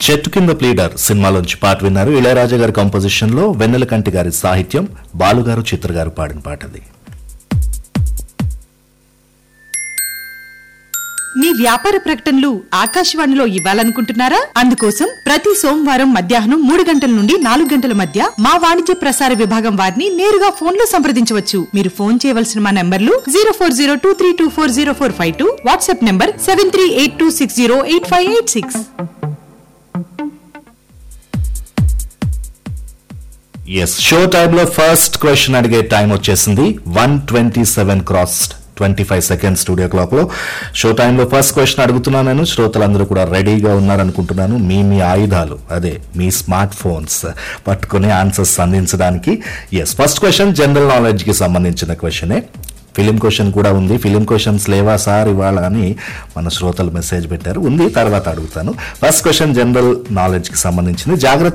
చెట్టు కింద ప్లీడర్ సినిమాలోంచి పాట విన్నారు ఇళయరాజా గారి కంపోజిషన్ లో వెన్నెల కంటి గారి సాహిత్యం బాలుగారు చిత్ర గారు పాడిన పాట అది మీ వ్యాపార ప్రకటనలు ఆకాశవాణిలో ఇవ్వాలనుకుంటున్నారా అందుకోసం ప్రతి సోమవారం మధ్యాహ్నం మూడు గంటల నుండి నాలుగు గంటల మధ్య మా వాణిజ్య ప్రసార విభాగం వారిని నేరుగా ఫోన్ లో సంప్రదించవచ్చు మీరు ఫోన్ చేయవలసిన మా నంబర్లు zero four zero two three two four zero four five two WhatsApp number seven three eight two six zero eight five eight six yes show టైంలో ఫస్ట్ క్వశ్చన్ అడిగే టైం వచ్చేసింది one twenty seven cross twenty five second studio clock లో show టైంలో first question అడుగుతున్నాను నేను శ్రోతలందరూ కూడా రెడీగా ఉన్నారనుకుంటున్నాను మీ మీ ఆయుధాలు అదే మీ స్మార్ట్ ఫోన్స్ పట్టుకుని ఆన్సర్స్ అందించడానికి yes first question general knowledge కి సంబంధించిన క్వశ్చనే ఫిలిం క్వశ్చన్ కూడా ఉంది ఫిలిం క్వశ్చన్స్ లేవా సార్ ఇవాళ అని మన శ్రోతలు మెసేజ్ పెట్టారు ఉంది తర్వాత అడుగుతాను ఫస్ట్ క్వశ్చన్ జనరల్ నాలెడ్జ్ కి సంబంధించింది జాగ్రత్త